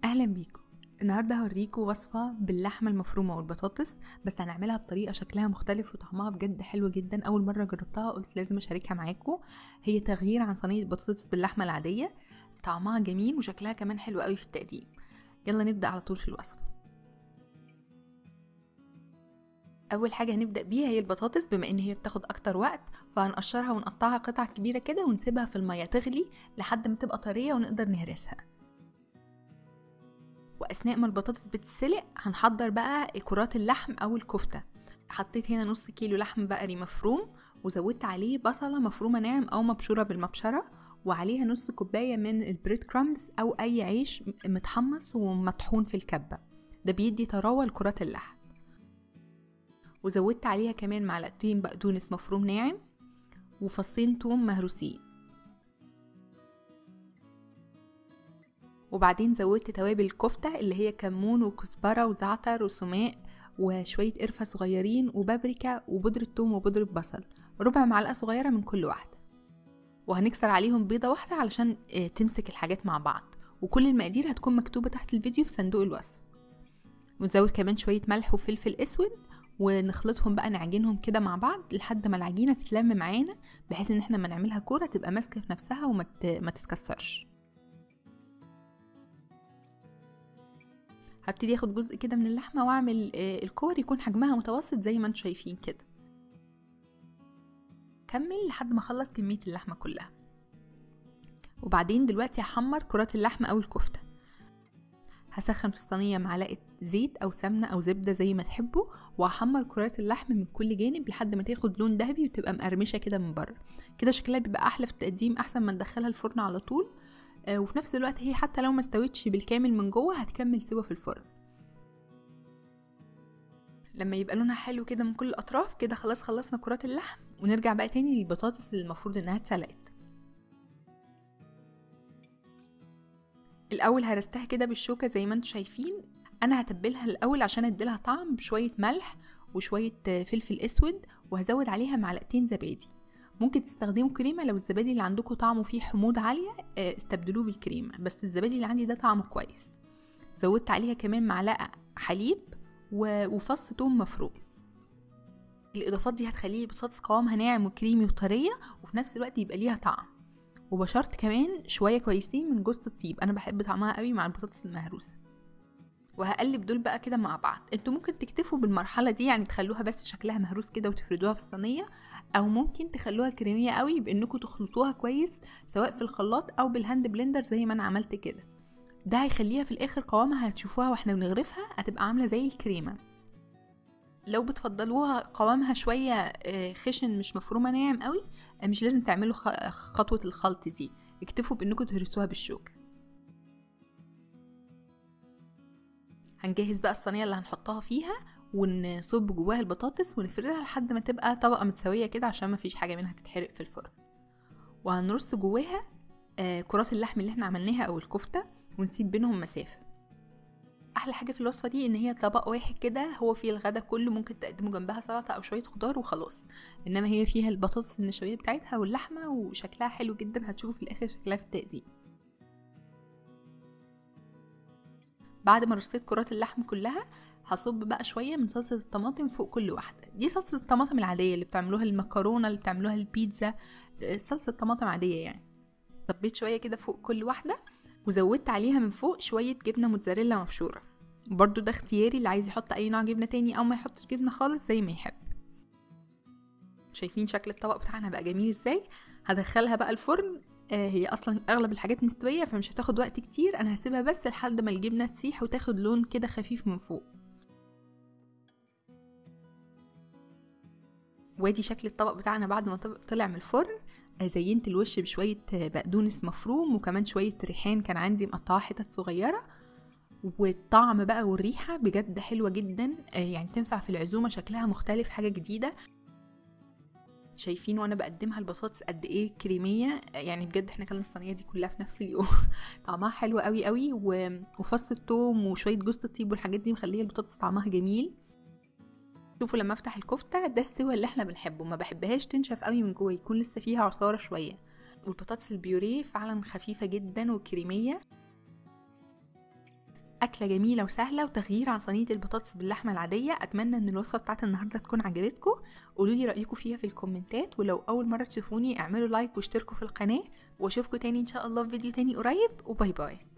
اهلا بيكم النهارده هوريكم وصفه باللحمه المفرومه والبطاطس بس هنعملها بطريقه شكلها مختلف وطعمها بجد حلو جدا اول مره جربتها قلت لازم اشاركها معاكم هي تغيير عن صينيه بطاطس باللحمه العاديه طعمها جميل وشكلها كمان حلو قوي في التقديم يلا نبدا على طول في الوصفه اول حاجه هنبدا بيها هي البطاطس بما ان هي بتاخد اكتر وقت فهنقشرها ونقطعها قطع كبيره كده ونسيبها في الميه تغلي لحد ما تبقى طريه ونقدر نهرسها واثناء ما البطاطس بتتسلق هنحضر بقى كرات اللحم او الكفته حطيت هنا نص كيلو لحم بقري مفروم وزودت عليه بصله مفرومه ناعم او مبشوره بالمبشره وعليها نص كوبايه من البريد كرامز او اي عيش متحمص ومطحون في الكبه ده بيدي طراوه لكرات اللحم وزودت عليها كمان معلقتين بقدونس مفروم ناعم وفصين توم مهروسين وبعدين زودت توابل الكفتة اللي هي كمون وكزبرة وزعتر وسماق وشوية قرفة صغيرين وبابريكا وبودرة توم وبودرة بصل ربع معلقة صغيرة من كل واحدة وهنكسر عليهم بيضة واحدة علشان تمسك الحاجات مع بعض وكل المقادير هتكون مكتوبة تحت الفيديو في صندوق الوصف ونزود كمان شوية ملح وفلفل اسود ونخلطهم بقى نعجنهم كده مع بعض لحد ما العجينة تتلم معانا بحيث ان احنا ما نعملها كورة تبقى ماسكة في نفسها وما تتكسرش هبتدي اخد جزء كده من اللحمة واعمل الكور يكون حجمها متوسط زي ما انتم شايفين كده كمل لحد ما اخلص كمية اللحمة كلها وبعدين دلوقتي هحمر كرات اللحمة او الكفتة هسخن في الصينية معلقة زيت او سمنة او زبدة زي ما تحبوا وهحمر كرات اللحم من كل جانب لحد ما تاخد لون ذهبي وتبقى مقرمشة كده من بره كده شكلها بيبقى احلى في التقديم احسن ما ندخلها الفرن على طول وفي نفس الوقت هي حتى لو ما استوتش بالكامل من جوه هتكمل سوا في الفرن لما يبقى لونها حلو كده من كل الاطراف كده خلاص خلصنا كرات اللحم ونرجع بقى تاني للبطاطس اللي المفروض انها اتسلقت الاول هرستها كده بالشوكه زي ما انتم شايفين انا هتبلها الاول عشان اديلها طعم بشويه ملح وشويه فلفل اسود وهزود عليها معلقتين زبادي ممكن تستخدموا كريمه لو الزبادي اللي عندكم طعمه فيه حموض عاليه استبدلوه بالكريمه بس الزبادي اللي عندي ده طعمه كويس زودت عليها كمان معلقه حليب وفص توم مفروم الاضافات دي هتخلي البطاطس قوامها ناعم وكريمي وطريه وفي نفس الوقت يبقى ليها طعم وبشرت كمان شويه كويسين من جوز الطيب انا بحب طعمها قوي مع البطاطس المهروسه وهقلب دول بقى كده مع بعض انتوا ممكن تكتفوا بالمرحله دي يعني تخلوها بس شكلها مهروس كده وتفردوها في الصينيه او ممكن تخلوها كريميه قوي بانكم تخلطوها كويس سواء في الخلاط او بالهاند بلندر زي ما انا عملت كده ده هيخليها في الاخر قوامها هتشوفوها واحنا بنغرفها هتبقى عامله زي الكريمه لو بتفضلوها قوامها شويه خشن مش مفرومه ناعم قوي مش لازم تعملوا خطوه الخلط دي اكتفوا بانكم تهرسوها بالشوكه هنجهز بقى الصينيه اللي هنحطها فيها ونصب جواها البطاطس ونفردها لحد ما تبقى طبقه متساويه كده عشان ما فيش حاجه منها تتحرق في الفرن وهنرص جواها كرات اللحم اللي احنا عملناها او الكفته ونسيب بينهم مسافه احلى حاجه في الوصفه دي ان هي طبق واحد كده هو فيه الغدا كله ممكن تقدموا جنبها سلطه او شويه خضار وخلاص انما هي فيها البطاطس النشويه بتاعتها واللحمه وشكلها حلو جدا هتشوفوا في الاخر شكلها في التقديم بعد ما رصيت كرات اللحم كلها هصب بقى شويه من صلصه الطماطم فوق كل واحده دي صلصه الطماطم العاديه اللي بتعملوها المكرونه اللي بتعملوها البيتزا صلصه طماطم عاديه يعني صبيت شويه كده فوق كل واحده وزودت عليها من فوق شويه جبنه موتزاريلا مبشوره برضو ده اختياري اللي عايز يحط اي نوع جبنه تاني او ما يحطش جبنه خالص زي ما يحب شايفين شكل الطبق بتاعنا بقى جميل ازاي هدخلها بقى الفرن آه هي اصلا اغلب الحاجات مستويه فمش هتاخد وقت كتير انا هسيبها بس لحد ما الجبنه تسيح وتاخد لون كده خفيف من فوق وادي شكل الطبق بتاعنا بعد ما طلع من الفرن زينت الوش بشوية بقدونس مفروم وكمان شوية ريحان كان عندي مقطعة حتت صغيرة والطعم بقى والريحة بجد حلوة جدا يعني تنفع في العزومة شكلها مختلف حاجة جديدة شايفين وانا بقدمها البطاطس قد ايه كريميه يعني بجد احنا كلنا الصينيه دي كلها في نفس اليوم طعمها حلو قوي قوي وفص الثوم وشويه جوز الطيب والحاجات دي مخليه البطاطس طعمها جميل شوفوا لما افتح الكفته ده السوا اللي احنا بنحبه ما بحبهاش تنشف قوي من جوه يكون لسه فيها عصاره شويه والبطاطس البيوريه فعلا خفيفه جدا وكريميه أكلة جميلة وسهلة وتغيير عن صينية البطاطس باللحمة العادية أتمنى إن الوصفة بتاعت النهاردة تكون عجبتكم قولوا لي رأيكم فيها في الكومنتات ولو أول مرة تشوفوني اعملوا لايك واشتركوا في القناة واشوفكم تاني إن شاء الله في فيديو تاني قريب وباي باي